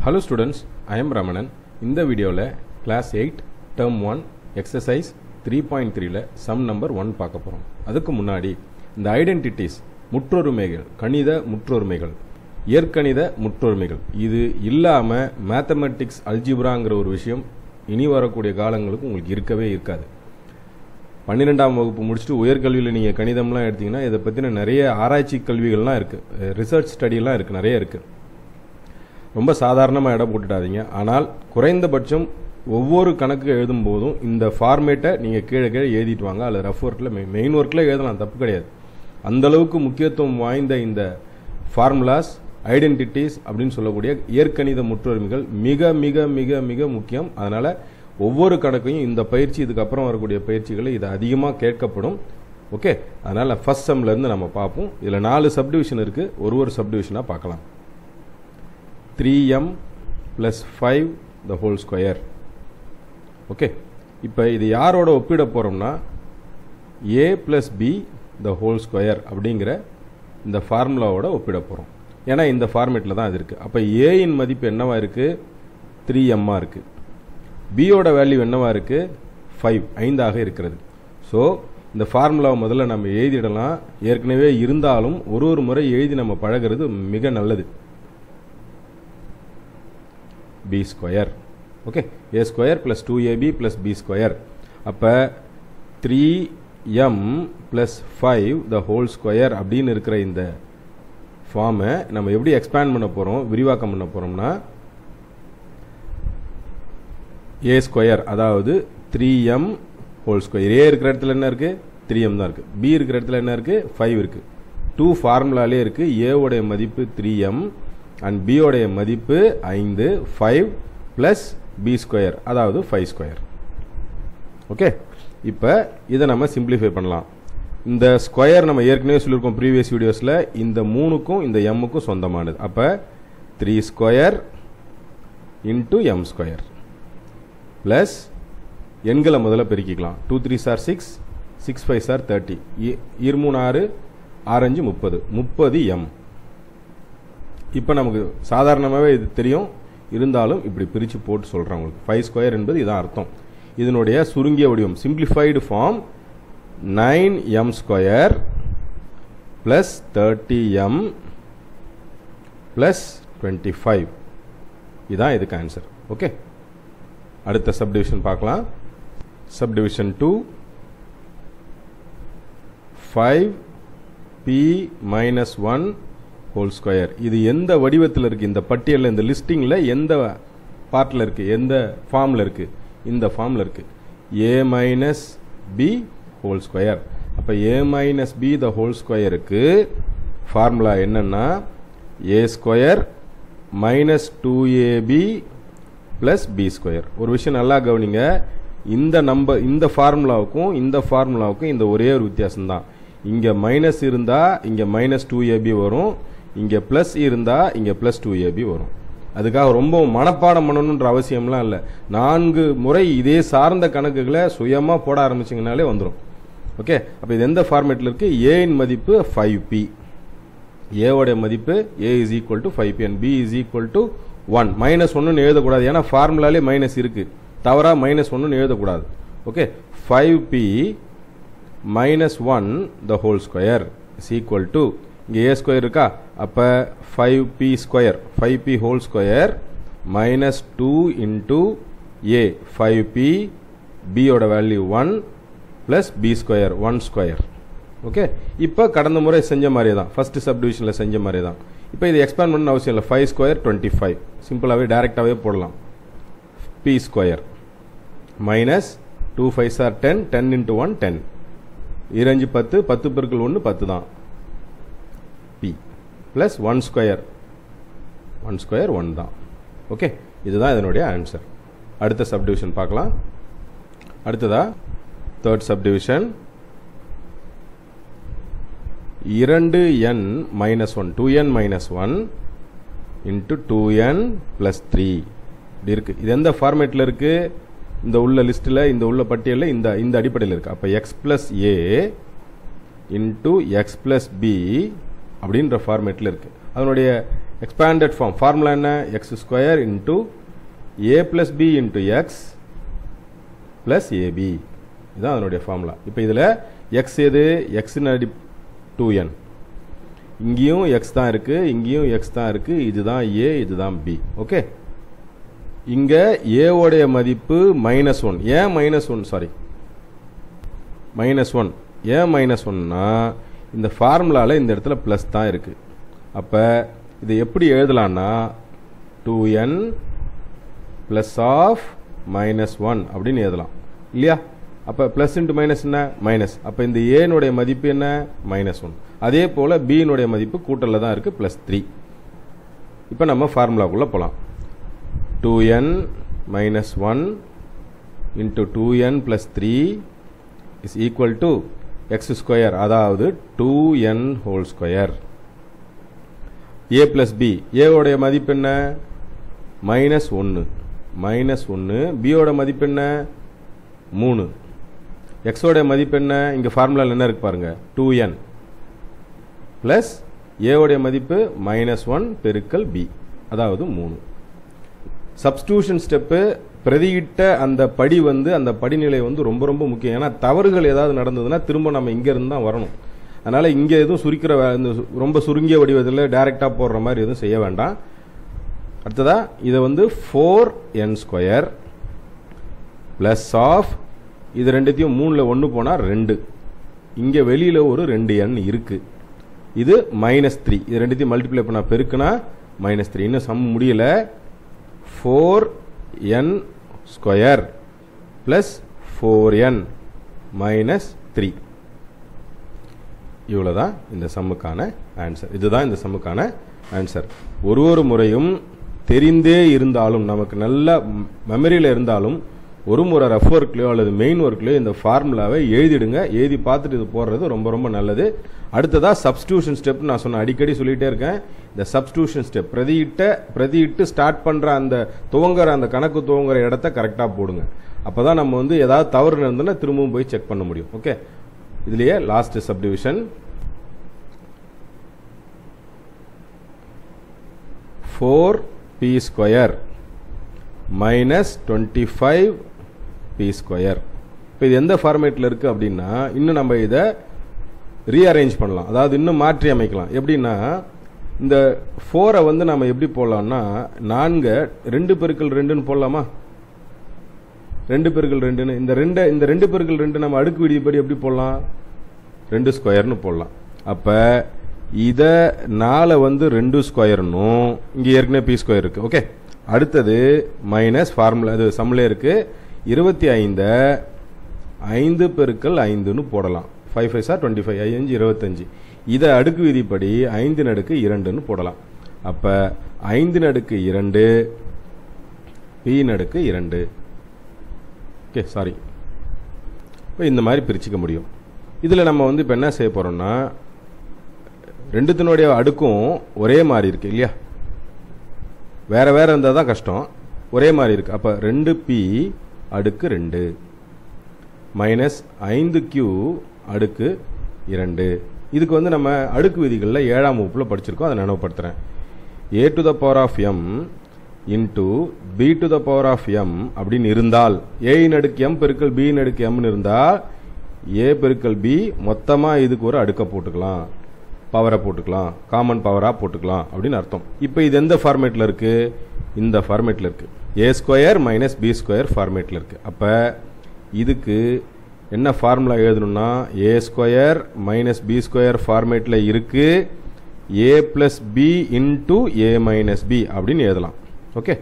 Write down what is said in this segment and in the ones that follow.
hello students I am Ramanan இந்த வீடியோவில் class eight term one exercise three point த்ரீல sum number one பார்க்க போகிறோம் அதுக்கு முன்னாடி இந்த ஐடென்டிட்டிஸ் முற்றொருமைகள் கணித முற்றொருமைகள் இயற்கணித முற்றொருமைகள் இது இல்லாமல் மேத்தமெட்டிக்ஸ் அல்ஜிப்ராங்கிற ஒரு விஷயம் இனி வரக்கூடிய காலங்களுக்கு உங்களுக்கு இருக்கவே இருக்காது பன்னிரெண்டாம் வகுப்பு முடிச்சுட்டு உயர்கல்வியில் நீங்கள் கணிதம்லாம் எடுத்தீங்கன்னா இதை பற்றின நிறைய ஆராய்ச்சி கல்விகள்லாம் இருக்குது ரிசர்ச் ஸ்டடிலாம் இருக்குது நிறைய இருக்குது ரொம்ப சாதாரணமாக இடம் போட்டுட்டாதீங்க ஆனால் குறைந்தபட்சம் ஒவ்வொரு கணக்கு எழுதும் போதும் இந்த ஃபார்மேட்டை நீங்கள் கீழே கீழே எழுதிட்டு வாங்க அல்லது ரஃப் ஒர்க்கில் மெயின் ஒர்க்கில் எழுதலாம் தப்பு கிடையாது அந்த அளவுக்கு முக்கியத்துவம் வாய்ந்த இந்த ஃபார்முலாஸ் ஐடென்டிட்டிஸ் அப்படின்னு சொல்லக்கூடிய இயற்கணித முற்றுரிமைகள் மிக மிக மிக மிக முக்கியம் அதனால் ஒவ்வொரு கணக்கையும் இந்த பயிற்சி இதுக்கப்புறம் வரக்கூடிய பயிற்சிகளை இது அதிகமாக கேட்கப்படும் ஓகே அதனால் ஃபஸ்ட் செம்லேருந்து நம்ம பார்ப்போம் இதில் நாலு சப்டிவிஷன் இருக்குது ஒரு ஒரு சப்டிவிஷனாக பார்க்கலாம் three m plus five the whole square okay இப்போ இது யாரோட ஒப்பிட போகிறோம்னா a plus b the whole square அப்படிங்கிற இந்த ஃபார்முலாவோட ஒப்பிட போகிறோம் ஏன்னா இந்த ஃபார்மேட்டில் தான் அது இருக்குது அப்போ ஏயின் மதிப்பு என்னவா இருக்குது த்ரீ எம்மாக இருக்குது பியோட வேல்யூ என்னவா இருக்குது ஃபைவ் ஐந்தாக இருக்கிறது ஸோ இந்த ஃபார்முலாவை முதல்ல நம்ம எழுதிடலாம் ஏற்கனவே இருந்தாலும் ஒரு ஒரு முறை எழுதி நம்ம பழகிறது மிக நல்லது b square okay a square plus two AB plus b square அப்போ three m plus five the whole square அப்படின்னு இருக்கிற இந்த ஃபார்மை நம்ம எப்படி எக்ஸ்பேண்ட் பண்ண போகிறோம் விரிவாக்கம் பண்ண போகிறோம்னா ஏ ஸ்கொயர் அதாவது three m whole square a இருக்கிற இடத்துல என்ன இருக்குது த்ரீ எம் தான் இருக்குது பி இருக்கிற இடத்துல என்ன இருக்குது ஃபைவ் இருக்குது டூ ஃபார்முலாலே இருக்குது ஏவோடைய மதிப்பு த்ரீ எம் அண்ட் பியோடைய மதிப்பு ஐந்து ஃபைவ் ப்ளஸ் பி ஸ்கொயர் அதாவது ஃபைவ் ஸ்கொயர் ஓகே இப்போ இதை நம்ம சிம்பிளிஃபை பண்ணலாம் இந்த ஸ்கொயர் நம்ம ஏற்கனவே சொல்லியிருக்கோம் ப்ரீவியஸ் வீடியோஸில் இந்த மூணுக்கும் இந்த எம்முக்கும் சொந்தமானது அப்போ three square into m square plus எண்களை முதல்ல பெருக்கிக்கலாம் two three are six six five are thirty இருமூணு ஆறு ஆரஞ்சு முப்பது முப்பது எம் இப்போ நமக்கு சாதாரணமாகவே இது தெரியும் இருந்தாலும் இப்படி பிரித்து போட்டு சொல்கிறேன் உங்களுக்கு ஃபைவ் ஸ்கொயர் என்பது இதான் அர்த்தம் இதனுடைய சுருங்கிய வடிவம் simplified form nine m square plus thirty m plus twenty five இதுதான் இதுக்கு ஆன்சர் ஓகே அடுத்த சப்டிவிஷன் பார்க்கலாம் subdivision two five b minus one whole square இது எந்த வடிவத்தில் இருக்குது இந்த பட்டியலில் இந்த லிஸ்டிங்கில் எந்த பார்ட்டில் இருக்குது எந்த ஃபார்மில் இருக்குது இந்த ஃபார்மில் இருக்குது a minus b whole square அப்போ a minus b the whole ஸ்கொயருக்கு ஃபார்முலா என்னென்னா a square minus two AB plus b square ஒரு விஷயம் நல்லா கவனிங்க இந்த நம்பர் இந்த ஃபார்முலாவுக்கும் இந்த ஃபார்முலாவுக்கும் இந்த ஒரே ஒரு வித்தியாசம்தான் இங்கே மைனஸ் இருந்தால் இங்கே மைனஸ் டூ ஏபி வரும் இங்கே ப்ளஸ் இருந்தால் இங்கே ப்ளஸ் டூ ஏபி வரும் அதுக்காக ரொம்ப மனப்பாடம் பண்ணணுன்ற அவசியம்லாம் இல்லை நான்கு முறை இதே சார்ந்த கணக்குகளை சுயமாக போட ஆரம்பிச்சிங்கனாலே வந்துடும் ஓகே அப்போ இது எந்த ஃபார்மேட்டில் இருக்குது ஏயின் மதிப்பு ஃபைவ் பி ஏவோடைய மதிப்பு a is equal to five b and b is equal to one minus ஒன்றுன்னு எழுதக்கூடாது ஏன்னா ஃபார்முலாலே மைனஸ் இருக்குது தவறாக மைனஸ் ஒன்றுன்னு எழுதக்கூடாது okay five b minus one the whole square is equal to இங்கே ஏ ஸ்கொயர் இருக்கா அப்போ five b square five b whole square minus two into a five b பியோட value one plus b square one square okay இப்போ கடந்த முறை செஞ்ச மாதிரி தான் ஃபஸ்ட்டு சப்டிவிஷனில் செஞ்ச மாதிரி தான் இப்போ இது எக்ஸ்பேண்ட் பண்ண அவசியம் இல்லை ஃபைவ் ஸ்கொயர் டுவெண்ட்டி ஃபைவ் சிம்பிளாகவே டேரெக்டாகவே போடலாம் b square minus two five are ten ten into one ten இரஞ்சு பத்து பத்து பெருக்கள் ஒன்று பத்து தான் b plus one square one square one தான் ஓகே இதுதான் இதனுடைய ஆன்சர் அடுத்த சப்டிவிஷன் பார்க்கலாம் அடுத்ததா தேர்ட் சப்டிவிஷன் இரண்டு n minus one two n minus one into two n plus three இப்படி இருக்குது இது எந்த ஃபார்மேட்டில் இருக்குது இந்த உள்ள லிஸ்ட்டில் இந்த உள்ள பட்டியலில் இந்த இந்த அடிப்படையில் இருக்குது அப்போ x plus a into x plus b அப்படின்ற ஃபார்மேட்டில் இருக்குது அதனுடைய எக்ஸ்பேண்டட் ஃபார்ம் ஃபார்முலா என்ன x square into a plus b into x plus a b இதுதான் அதனுடைய ஃபார்முலா இப்போ இதில் எக்ஸ் எது எக்ஸ்னு அடி டூ என் இங்கேயும் எக்ஸ் தான் இருக்கு இங்கேயும் எக்ஸ் தான் இருக்கு இதுதான் ஏ இதுதான் பி ஓகே இங்க ஏவோடைய மதிப்பு மைனஸ் ஒன் ஏன் minus one sorry minus one ஏன் மைனஸ் ஒன்னா இந்த ஃபார்முலாவில் இந்த இடத்துல ப்ளஸ் தான் இருக்கு அப்போ இதை எப்படி எழுதலாம்னா two n plus of minus one அப்படின்னு எழுதலாம் இல்லையா அப்போ ப்ளஸ் இன்ட்டு மைனஸ் என்ன மைனஸ் அப்போ இந்த ஏனுடைய மதிப்பு என்ன மைனஸ் ஒன் அதே போல் பியினுடைய மதிப்பு கூட்டலில் தான் இருக்குது ப்ளஸ் த்ரீ இப்போ நம்ம ஃபார்முலாக்குள்ளே போகலாம் two n minus one into two n plus three is equal to x square அதாவது two n whole square a plus b ஏவோடைய மதிப்பு என்ன மைனஸ் ஒன்று மைனஸ் ஒன்று பியோட மதிப்பு என்ன மூணு எக்ஸோட மதிப்பு என்ன இங்கே ஃபார்முலாவில் என்ன இருக்கு பாருங்க டூ என் ப்ளஸ் ஏவோடைய மதிப்பு மைனஸ் ஒன் பெருக்கல் பி அதாவது மூணு சப்ஸ்டியூஷன் ஸ்டெப்பு பிரதியிட்ட அந்த படி வந்து அந்த படிநிலை வந்து ரொம்ப ரொம்ப முக்கியம் ஏன்னா தவறுகள் ஏதாவது நடந்ததுன்னா திரும்ப நம்ம இங்கேருந்து தான் வரணும் அதனால் இங்கே எதுவும் சுருக்கிற வே- இந்த சு- ரொம்ப சுருங்கிய வடிவத்தில் டைரெக்டாக போடுற மாதிரி எதுவும் செய்ய வேண்டாம் அடுத்ததா இதை வந்து four n square plus of இது ரெண்டுத்தையும் மூணில் ஒன்று போனால் ரெண்டு இங்கே வெளியில் ஒரு ரெண்டு எண் இருக்கு இது மைனஸ் த்ரீ இது ரெண்டுத்தையும் மல்டிப்ளை பண்ண பெருக்குனா மைனஸ் த்ரீ இன்னும் சம் முடியல four n square plus four n minus three இவ்வளோதான் இந்த சம்முக்கான ஆன்சர் இதுதான் இந்த சம்முக்கான ஆன்சர் ஒரு ஒரு முறையும் தெரிந்தே இருந்தாலும் நமக்கு நல்ல மெமரியில் இருந்தாலும் ஒரு முறை ரஃப் ஒர்க்லையோ அல்லது மெயின் ஒர்க்லையோ இந்த ஃபார்முலாவை எழுதிடுங்க எழுதி பார்த்துட்டு இது போடுறது ரொம்ப ரொம்ப நல்லது அடுத்ததா சப்ஸ்டியூஷன் ஸ்டெப் நான் சொன்ன அடிக்கடி சொல்லிட்டே இருக்கேன் இந்த சப்ஸ்டியூஷன் ஸ்டெப் பிரதியிட்ட பிரதியிட்டு ஸ்டார்ட் பண்ற அந்த துவங்குற அந்த கணக்கு துவங்குற இடத்த கரெக்டாக போடுங்க அப்பதான் நம்ம வந்து ஏதாவது தவறு நடந்ததுன்னா திரும்பவும் போய் செக் பண்ண முடியும் ஓகே இதுலயே last subdivision four b square minus twenty five b square இப்போ இது எந்த ஃபார்மேட்டில் இருக்குது அப்படின்னா இன்னும் நம்ம இதை ரீஅரேஞ்ச் பண்ணலாம் அதாவது இன்னும் மாற்றி அமைக்கலாம் எப்படின்னா இந்த ஃபோரை வந்து நம்ம எப்படி போடலாம்னா நான்கு ரெண்டு பெருக்கல் ரெண்டுன்னு போடலாமா ரெண்டு பெருக்கல் ரெண்டுன்னு இந்த ரெண்டு இந்த ரெண்டு பெருக்கல் ரெண்டு நம்ம அடுக்கு விதிப்படி எப்படி போடலாம் ரெண்டு ஸ்கொயர்னு போடலாம் அப்போ இதை நாலை வந்து ரெண்டு ஸ்கொயர்னும் இங்கே ஏற்கனவே பி ஸ்கொயர் இருக்கு ஓகே அடுத்தது மைனஸ் ஃபார்முலா இது சம்மில் இருக்கு இருபத்தி ஐந்தை ஐந்து பெருக்கல் ஐந்துன்னு போடலாம் five five are twenty five ஐந்து இருபத்தஞ்சு இதை அடுக்கு விதிப்படி ஐந்து நடுக்கு இரண்டுன்னு போடலாம் அப்போ ஐந்து நடுக்கு இரண்டு பி நடுக்கு இரண்டு ஓகே சாரி இப்போ இந்த மாதிரி பிரிச்சுக்க முடியும் இதில் நம்ம வந்து இப்போ என்ன செய்ய போகிறோம்னா ரெண்டுத்தினுடைய அடுக்கும் ஒரே மாதிரி இருக்கு இல்லையா வேற வேற இருந்தால் தான் கஷ்டம் ஒரே மாதிரி இருக்கு அப்போ ரெண்டு பி அடுக்கு ரெண்டு மைனஸ் ஐந்து கியூ அடுக்கு இரண்டு இதுக்கு வந்து நம்ம அடுக்கு விதிகளில் ஏழாம் வகுப்பில் படிச்சிருக்கோம் அதை நினைவுபடுத்துகிறேன் a to the power of m into b to the power of m அப்படின்னு இருந்தால் ஏயின் அடுக்கு எம் பெருக்கல் பியின் அடுக்கு எம்னு இருந்தால் ஏ பெருக்கல் பி மொத்தமாக இதுக்கு ஒரு அடுக்க போட்டுக்கலாம் பவரை போட்டுக்கலாம் காமன் பவராக போட்டுக்கலாம் அப்படின்னு அர்த்தம் இப்போ இது எந்த ஃபார்மேட்டில் இருக்கு இந்த ஃபார்மேட்டில் இருக்கு a square minus b square ஃபார்மேட்டில் இருக்கு அப்போ இதுக்கு என்ன ஃபார்முலா எழுதணும்னா a square minus b square ஃபார்மேட்டில் இருக்கு a plus b into a minus b அப்படின்னு எழுதலாம் ஓகே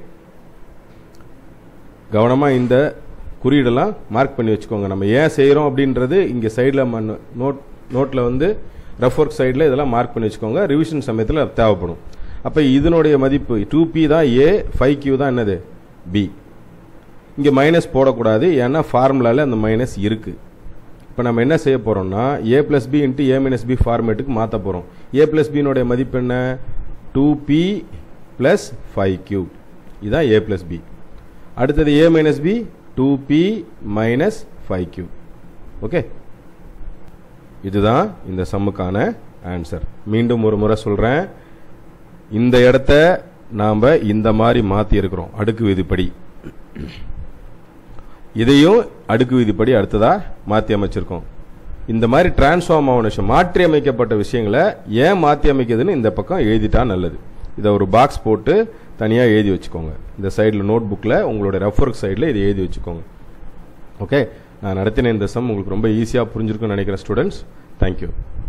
கவனமாக இந்த குறியீடெல்லாம் மார்க் பண்ணி வச்சுக்கோங்க நம்ம ஏன் செய்கிறோம் அப்படின்றது இங்கே சைடில் நோட் நோட்டில் வந்து ரஃப் ஒர்க் சைடில் இதெல்லாம் மார்க் பண்ணி வச்சுக்கோங்க ரிவிஷன் சமயத்தில் அது தேவைப்படும் அப்போ இதனுடைய மதிப்பு டூ பி தான் ஏ ஃபைவ் கியூ தான் என்னது பி இங்கே மைனஸ் போடக்கூடாது ஏன்னா ஃபார்முலாவில் அந்த மைனஸ் இருக்குது இப்போ நம்ம என்ன செய்ய போகிறோம்னா a plus b into a minus b ஃபார்மேட்டுக்கு மாற்ற போகிறோம் ஏ பிளஸ் பினுடைய மதிப்பு என்ன two b plus five q இதுதான் ஏ பிளஸ் பி அடுத்தது a minus b two b minus five q okay இதுதான் இந்த சம்முக்கான ஆன்சர் மீண்டும் ஒரு முறை சொல்கிறேன் இந்த இடத்த நாம் இந்த மாதிரி மாற்றி இருக்கிறோம் அடுக்கு விதிப்படி இதையும் அடுக்கு விதிப்படி அடுத்ததா மாற்றி அமைச்சிருக்கோம் இந்த மாதிரி டிரான்ஸ்ஃபார்ம் ஆன விஷயம் மாற்றி அமைக்கப்பட்ட விஷயங்களை ஏன் மாற்றி அமைக்குதுன்னு இந்த பக்கம் எழுதிட்டா நல்லது இதை ஒரு பாக்ஸ் போட்டு தனியாக எழுதி வச்சுக்கோங்க இந்த சைடில் நோட் புக்கில் உங்களோட ரெஃபர் சைடில் இதை எழுதி வச்சுக்கோங்க ஓகே நான் நடத்தின இந்த சம் உங்களுக்கு ரொம்ப ஈஸியாக புரிஞ்சிருக்குன்னு நினைக்கிறேன் ஸ்டூடெண்ட்ஸ் தேங்க்யூ